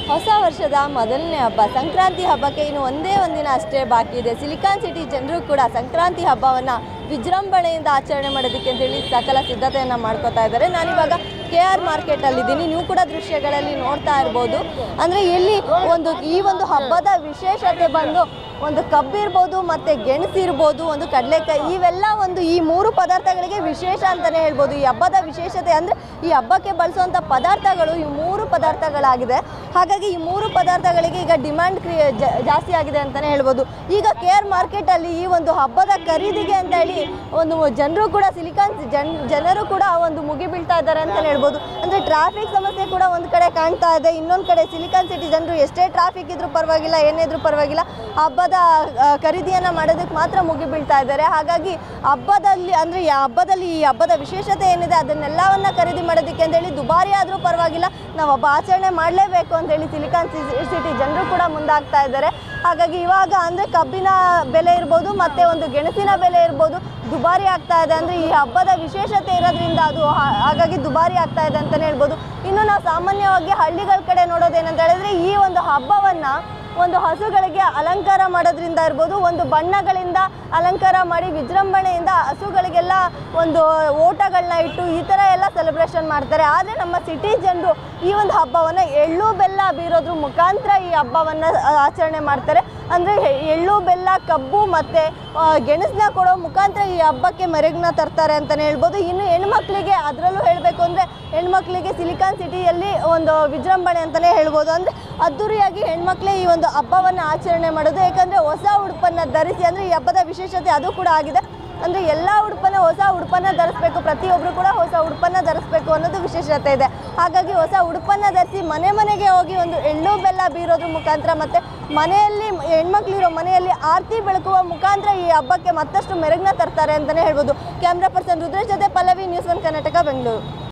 ಹೊಸ ವರ್ಷದ ಮೊದಲನೇ ಹಬ್ಬ ಸಂಕ್ರಾಂತಿ ಹಬ್ಬಕ್ಕೆ ಇನ್ನು ಒಂದೇ ಒಂದಿನ ಅಷ್ಟೇ ಬಾಕಿ ಇದೆ ಸಿಲಿಕಾನ್ ಸಿಟಿ ಜನರು ಕೂಡ ಸಂಕ್ರಾಂತಿ ಹಬ್ಬವನ್ನು ವಿಜೃಂಭಣೆಯಿಂದ ಆಚರಣೆ ಮಾಡೋದಕ್ಕೆ ಅಂತೇಳಿ ಸಕಲ ಸಿದ್ಧತೆಯನ್ನು ಮಾಡ್ಕೋತಾ ಇದ್ದಾರೆ ನಾನಿವಾಗ ಕೆ ಆರ್ ಮಾರ್ಕೆಟಲ್ಲಿದ್ದೀನಿ ನೀವು ಕೂಡ ದೃಶ್ಯಗಳಲ್ಲಿ ನೋಡ್ತಾ ಇರ್ಬೋದು ಅಂದರೆ ಇಲ್ಲಿ ಒಂದು ಈ ಒಂದು ಹಬ್ಬದ ವಿಶೇಷತೆ ಬಂದು ಒಂದು ಕಬ್ಬಿರ್ಬೋದು ಮತ್ತು ಗೆಣಸು ಇರ್ಬೋದು ಒಂದು ಕಡಲೆಕಾಯಿ ಇವೆಲ್ಲ ಒಂದು ಈ ಮೂರು ಪದಾರ್ಥಗಳಿಗೆ ವಿಶೇಷ ಅಂತಲೇ ಹೇಳ್ಬೋದು ಈ ಹಬ್ಬದ ವಿಶೇಷತೆ ಅಂದರೆ ಈ ಹಬ್ಬಕ್ಕೆ ಬಳಸುವಂಥ ಪದಾರ್ಥಗಳು ಈ ಮೂರು ಪದಾರ್ಥಗಳಾಗಿದೆ ಹಾಗಾಗಿ ಈ ಮೂರು ಪದಾರ್ಥಗಳಿಗೆ ಈಗ ಡಿಮ್ಯಾಂಡ್ ಕ್ರಿಯೇ ಜ- ಜಾಸ್ತಿ ಆಗಿದೆ ಅಂತಲೇ ಹೇಳ್ಬೋದು ಈಗ ಕೆ ಆರ್ ಮಾರ್ಕೆಟಲ್ಲಿ ಈ ಒಂದು ಹಬ್ಬದ ಖರೀದಿಗೆ ಅಂತ ಹೇಳಿ ಒಂದು ಜನರು ಕೂಡ ಸಿಲಿಕಾನ್ ಜನ್ ಜನರು ಕೂಡ ಒಂದು ಮುಗಿ ಬೀಳ್ತಾ ಇದ್ದಾರೆ ಅಂತಲೇ ಹೇಳ್ಬೋದು ಅಂದರೆ ಟ್ರಾಫಿಕ್ ಸಮಸ್ಯೆ ಕೂಡ ಒಂದು ಕಡೆ ಕಾಣ್ತಾ ಇದೆ ಇನ್ನೊಂದು ಕಡೆ ಸಿಲಿಕಾನ್ ಸಿಟಿ ಜನರು ಎಷ್ಟೇ ಟ್ರಾಫಿಕ್ ಇದ್ರೂ ಪರವಾಗಿಲ್ಲ ಏನೇ ಇದ್ರೂ ಪರವಾಗಿಲ್ಲ ಹಬ್ಬದ ಆ, ಖರೀದಿಯನ್ನು ಮಾಡೋದಕ್ಕೆ ಮಾತ್ರ ಮುಗಿ ಬೀಳ್ತಾ ಇದ್ದಾರೆ ಹಾಗಾಗಿ ಹಬ್ಬದಲ್ಲಿ ಅಂದರೆ ಈ ಹಬ್ಬದಲ್ಲಿ ಈ ಹಬ್ಬದ ವಿಶೇಷತೆ ಏನಿದೆ ಅದನ್ನೆಲ್ಲವನ್ನ ಖರೀದಿ ಮಾಡೋದಕ್ಕೆ ಅಂತೇಳಿ ದುಬಾರಿ ಆದರೂ ಪರವಾಗಿಲ್ಲ ನಾವು ಹಬ್ಬ ಆಚರಣೆ ಮಾಡಲೇಬೇಕು ಅಂತೇಳಿ ಸಿಲಿಕಾನ್ ಸಿ- ಸಿಟಿ ಜನರು ಕೂಡ ಮುಂದಾಗ್ತಾ ಇದ್ದಾರೆ ಹಾಗಾಗಿ ಇವಾಗ ಅಂದರೆ ಕಬ್ಬಿನ ಬೆಲೆ ಇರ್ಬೋದು ಮತ್ತು ಒಂದು ಗೆಣಸಿನ ಬೆಲೆ ಇರ್ಬೋದು ದುಬಾರಿ ಆಗ್ತಾ ಇದೆ ಅಂದರೆ ಈ ಹಬ್ಬದ ವಿಶೇಷತೆ ಇರೋದ್ರಿಂದ ಅದು ಹಾ- ಹಾಗಾಗಿ ದುಬಾರಿ ಆಗ್ತಾ ಇದೆ ಅಂತಲೇ ಹೇಳ್ಬೋದು ಇನ್ನು ನಾವು ಸಾಮಾನ್ಯವಾಗಿ ಹಳ್ಳಿಗಳ ಕಡೆ ನೋಡೋದೇನಂತ ಹೇಳಿದ್ರೆ ಈ ಒಂದು ಹಬ್ಬವನ್ನು ಒಂದು ಹಸುಗಳಿಗೆ ಅಲಂಕಾರ ಮಾಡೋದ್ರಿಂದ ಇರ್ಬೋದು ಒಂದು ಬಣ್ಣಗಳಿಂದ ಅಲಂಕಾರ ಮಾಡಿ ವಿಜೃಂಭಣೆಯಿಂದ ಹಸುಗಳಿಗೆಲ್ಲ ಒಂದು ಓಟಗಳನ್ನ ಇಟ್ಟು ಈ ಥರ ಎಲ್ಲ ಸೆಲೆಬ್ರೇಷನ್ ಮಾಡ್ತಾರೆ ಆದರೆ ನಮ್ಮ ಸಿಟಿ ಜನರು ಈ ಒಂದು ಹಬ್ಬವನ್ನು ಎಳ್ಳು ಬೆಲ್ಲ ಬೀರೋದ್ರ ಮುಖಾಂತರ ಈ ಹಬ್ಬವನ್ನು ಆಚರಣೆ ಮಾಡ್ತಾರೆ ಅಂದರೆ ಎಳ್ಳು ಬೆಲ್ಲ ಕಬ್ಬು ಮತ್ತು ಗೆಣಸನ್ನ ಕೊಡೋ ಮುಖಾಂತರ ಈ ಹಬ್ಬಕ್ಕೆ ಮೆರುಗನ್ನ ತರ್ತಾರೆ ಅಂತಲೇ ಹೇಳ್ಬೋದು ಇನ್ನು ಹೆಣ್ಮಕ್ಳಿಗೆ ಅದರಲ್ಲೂ ಹೇಳಬೇಕು ಅಂದರೆ ಹೆಣ್ಮಕ್ಳಿಗೆ ಸಿಲಿಕಾನ್ ಸಿಟಿಯಲ್ಲಿ ಒಂದು ವಿಜೃಂಭಣೆ ಅಂತಲೇ ಹೇಳ್ಬೋದು ಅಂದರೆ ಅದ್ದೂರಿಯಾಗಿ ಹೆಣ್ಮಕ್ಳೇ ಈ ಒಂದು ಹಬ್ಬವನ್ನು ಆಚರಣೆ ಮಾಡೋದು ಯಾಕಂದರೆ ಹೊಸ ಉಡುಪನ್ನು ಧರಿಸಿ ಅಂದರೆ ಈ ಹಬ್ಬದ ವಿಶೇಷತೆ ಅದು ಕೂಡ ಆಗಿದೆ ಅಂದರೆ ಎಲ್ಲ ಉಡುಪನ್ನ ಹೊಸ ಉಡುಪನ್ನ ಧರಿಸ್ಬೇಕು ಪ್ರತಿಯೊಬ್ಬರು ಕೂಡ ಹೊಸ ಉಡುಪನ್ನ ಧರಿಸ್ಬೇಕು ಅನ್ನೋದು ವಿಶೇಷತೆ ಇದೆ ಹಾಗಾಗಿ ಹೊಸ ಉಡುಪನ್ನ ಧರಿಸಿ ಮನೆ ಮನೆಗೆ ಹೋಗಿ ಒಂದು ಎಳ್ಳು ಬೆಲ್ಲ ಬೀರೋದ್ರ ಮುಖಾಂತರ ಮತ್ತು ಮನೆಯಲ್ಲಿ ಹೆಣ್ಮಕ್ಳಿರೋ ಮನೆಯಲ್ಲಿ ಆರತಿ ಬೆಳಕುವ ಮುಖಾಂತರ ಈ ಹಬ್ಬಕ್ಕೆ ಮತ್ತಷ್ಟು ಮೆರುಗನ್ನ ತರ್ತಾರೆ ಅಂತಲೇ ಹೇಳ್ಬೋದು ಕ್ಯಾಮ್ರಾ ಪರ್ಸನ್ ರುದ್ರೇಶ್ ಜೊತೆ ಪಲ್ಲವಿ ನ್ಯೂಸ್ ಒನ್ ಕರ್ನಾಟಕ ಬೆಂಗಳೂರು